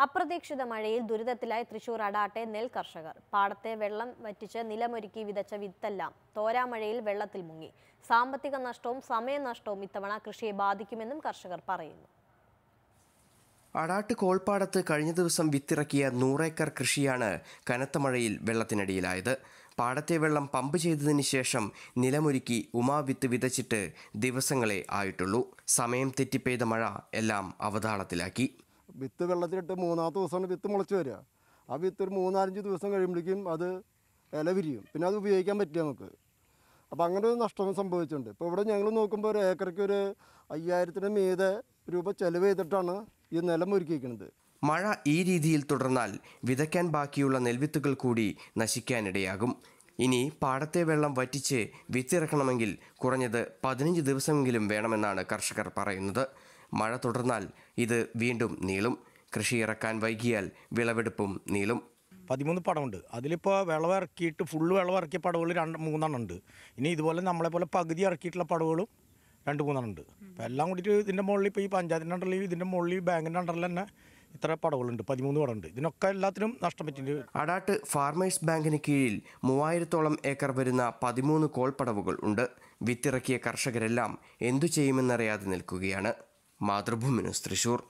അപ്രതീക്ഷിത മഴയിൽ ദുരിതത്തിലായി തൃശൂർ അടാട്ടെ നെൽ കർഷകർ പാടത്തെ വെള്ളം വറ്റിച്ച് നിലമൊരുക്കി വിതച്ച വിത്തെല്ലാം തോരാമഴയിൽ വെള്ളത്തിൽ മുങ്ങി സാമ്പത്തിക നഷ്ടവും സമയനഷ്ടവും ഇത്തവണ കൃഷിയെ ബാധിക്കുമെന്നും കർഷകർ പറയുന്നു അടാട്ട് കോൾപ്പാടത്ത് കഴിഞ്ഞ ദിവസം വിത്തിറക്കിയ നൂറേക്കർ കൃഷിയാണ് കനത്ത മഴയിൽ വെള്ളത്തിനടിയിലായത് പാടത്തെ വെള്ളം പമ്പ് ചെയ്തതിന് ശേഷം നിലമൊരുക്കി ഉമാ വിത്ത് വിതച്ചിട്ട് ദിവസങ്ങളെ ആയിട്ടുള്ളൂ സമയം തെറ്റിപ്പെയ്ത മഴ എല്ലാം അവതാളത്തിലാക്കി വിത്ത് വെള്ളത്തിലിട്ട് മൂന്നാമത്തെ ദിവസമാണ് വിത്ത് മുളച്ച് വരിക ആ വിത്ത് ഒരു മൂന്നാലഞ്ച് ദിവസം കഴിയുമ്പോഴേക്കും അത് ഇല വിരിയും പിന്നെ അത് ഉപയോഗിക്കാൻ പറ്റില്ല നമുക്ക് അപ്പോൾ അങ്ങനെ ഒരു നഷ്ടം സംഭവിച്ചിട്ടുണ്ട് ഇപ്പോൾ ഇവിടെ ഞങ്ങൾ നോക്കുമ്പോൾ ഒരു ഏക്കറയ്ക്ക് ഒരു അയ്യായിരത്തിന് മീതെ രൂപ ചെലവ് ചെയ്തിട്ടാണ് ഈ നിലം ഒരുക്കിയിരിക്കുന്നത് മഴ ഈ രീതിയിൽ തുടർന്നാൽ വിതയ്ക്കാൻ ബാക്കിയുള്ള നെൽവിത്തുകൾ കൂടി നശിക്കാനിടയാകും ഇനി പാടത്തെ വെള്ളം വറ്റിച്ച് വിത്തിറക്കണമെങ്കിൽ കുറഞ്ഞത് പതിനഞ്ച് ദിവസമെങ്കിലും വേണമെന്നാണ് കർഷകർ പറയുന്നത് മഴ തുടർന്നാൽ ഇത് വീണ്ടും നീളും കൃഷി ഇറക്കാൻ വൈകിയാൽ വിളവെടുപ്പും നീളും പതിമൂന്ന് പടമുണ്ട് അതിലിപ്പോൾ വിളവിറക്കിയിട്ട് ഫുള്ള് വിളവിറക്കിയ പടവുകൾ രണ്ട് മൂന്നെണ്ണം ഉണ്ട് ഇനി ഇതുപോലെ നമ്മളെ പോലെ പകുതി ഇറക്കിയിട്ടുള്ള പടവുകളും രണ്ട് മൂന്നെണ്ണം ഉണ്ട് അപ്പോൾ എല്ലാം കൂടിയിട്ട് ഇതിൻ്റെ മുകളിൽ ഇപ്പോൾ ഈ പഞ്ചായത്തിൻ്റെ അണ്ടറിൽ ഇതിൻ്റെ മുകളിൽ ബാങ്കിൻ്റെ അണ്ടറിൽ തന്നെ ഇത്ര പടവുകളുണ്ട് പതിമൂന്ന് പടമുണ്ട് ഇതിനൊക്കെ എല്ലാത്തിനും നഷ്ടം പറ്റിയിട്ടുണ്ട് അടാട്ട് ഫാർമേഴ്സ് ബാങ്കിന് കീഴിൽ മൂവായിരത്തോളം ഏക്കർ വരുന്ന പതിമൂന്ന് കോൾപ്പടവുകൾ ഉണ്ട് വിത്തിറക്കിയ കർഷകരെല്ലാം എന്തു ചെയ്യുമെന്നറിയാതെ നിൽക്കുകയാണ് മാതൃഭൂമി ന്യൂസ് തൃശൂർ